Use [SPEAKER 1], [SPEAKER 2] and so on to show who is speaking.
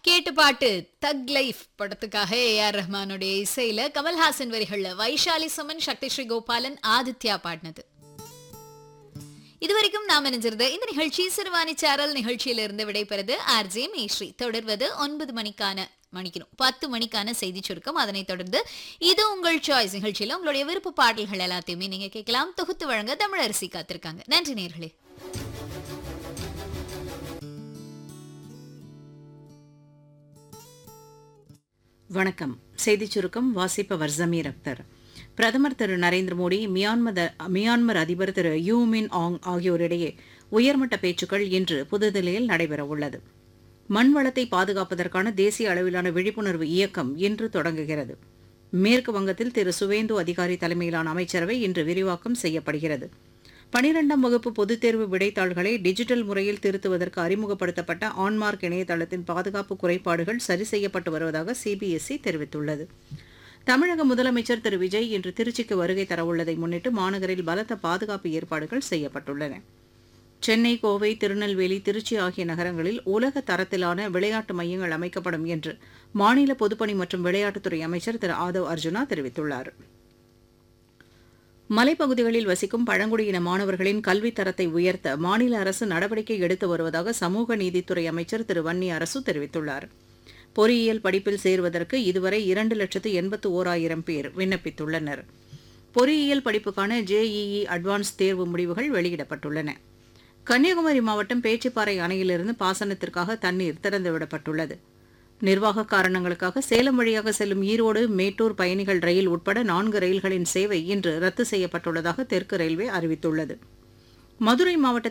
[SPEAKER 1] கேட்டு பாட்டு தக் லைஃப் படத்துக்காக ஏ ஆர் ரஹ்மானுடைய இசையில கமல்ஹாசன் வரிகள்ல வைஷாலி சுமன் சக்தி ஸ்ரீ கோபாலன் ஆதித்யா பாடினது இதுவரைக்கும் நாம் இணைஞ்சிருந்த இந்த நிகழ்ச்சி சிறுவாணி சேரல் நிகழ்ச்சியிலிருந்து விடைபெறுது ஆர்ஜே மேஸ்ரீ தொடர்வது ஒன்பது மணிக்கான மணிக்கணும் பத்து மணிக்கான செய்தி சுருக்கம் அதனைத் தொடர்ந்து இது உங்கள் சாய்ஸ் நிகழ்ச்சியில உங்களுடைய விருப்ப பாடல்கள் எல்லாத்தையுமே நீங்க கேட்கலாம் தொகுத்து வழங்க தமிழரசி காத்திருக்காங்க நன்றி நேர்களே
[SPEAKER 2] வணக்கம் செய்திச் சுருக்கம் வாசிப்பவர் ஜமீர் அக்தர் பிரதமர் திரு நரேந்திர மோடி மியான்மர் மியான்மர் அதிபர் திரு யூ மின் ஆங் ஆகியோரிடையே உயர்மட்ட பேச்சுக்கள் இன்று புதுதில்லியில் நடைபெறவுள்ளது மண் வளத்தை பாதுகாப்பதற்கான தேசிய அளவிலான விழிப்புணர்வு இயக்கம் இன்று தொடங்குகிறது மேற்கு வங்கத்தில் திரு சுவேந்து அதிகாரி தலைமையிலான அமைச்சரவை இன்று விரிவாக்கம் செய்யப்படுகிறது பனிரெண்டாம் வகுப்பு பொதுத் தேர்வு விடைத்தாள்களை டிஜிட்டல் முறையில் திருத்துவதற்கு அறிமுகப்படுத்தப்பட்ட ஆன்மார்க் இணையதளத்தின் பாதுகாப்பு குறைபாடுகள் சரி செய்யப்பட்டு வருவதாக சிபிஎஸ்இ தெரிவித்துள்ளது தமிழக முதலமைச்சர் திரு விஜய் இன்று திருச்சிக்கு வருகை தரவுள்ளதை முன்னிட்டு மாநகரில் பலத்த பாதுகாப்பு ஏற்பாடுகள் செய்யப்பட்டுள்ளன சென்னை கோவை திருநெல்வேலி திருச்சி ஆகிய நகரங்களில் உலக தரத்திலான விளையாட்டு மையங்கள் அமைக்கப்படும் என்று மாநில பொதுப்பணி மற்றும் விளையாட்டுத்துறை அமைச்சர் திரு ஆதவ் அர்ஜுனா தெரிவித்துள்ளார் மலைப்பகுதிகளில் வசிக்கும் பழங்குடியின மாணவர்களின் கல்வித் தரத்தை உயர்த்த மாநில அரசு நடவடிக்கை எடுத்து வருவதாக சமூக நீதித்துறை அமைச்சர் திரு வன்னி அரசு தெரிவித்துள்ளார் பொறியியல் படிப்பில் சேர்வதற்கு இதுவரை இரண்டு லட்சத்து எண்பத்து ஓராயிரம் பேர் விண்ணப்பித்துள்ளனர் பொறியியல் படிப்புக்கான ஜேஇஇ அட்வான்ஸ் தேர்வு முடிவுகள் வெளியிடப்பட்டுள்ளன கன்னியாகுமரி மாவட்டம் பேச்சிப்பாறை அணையிலிருந்து பாசனத்திற்காக தண்ணீர் திறந்துவிடப்பட்டுள்ளது நிர்வாக காரணங்களுக்காக சேலம் வழியாக செல்லும் ஈரோடு மேட்டூர் பயணிகள் ரயில் உட்பட நான்கு ரயில்களின் சேவை இன்று ரத்து செய்யப்பட்டுள்ளதாக தெற்கு ரயில்வே அறிவித்துள்ளது மதுரை மாவட்டத்தில்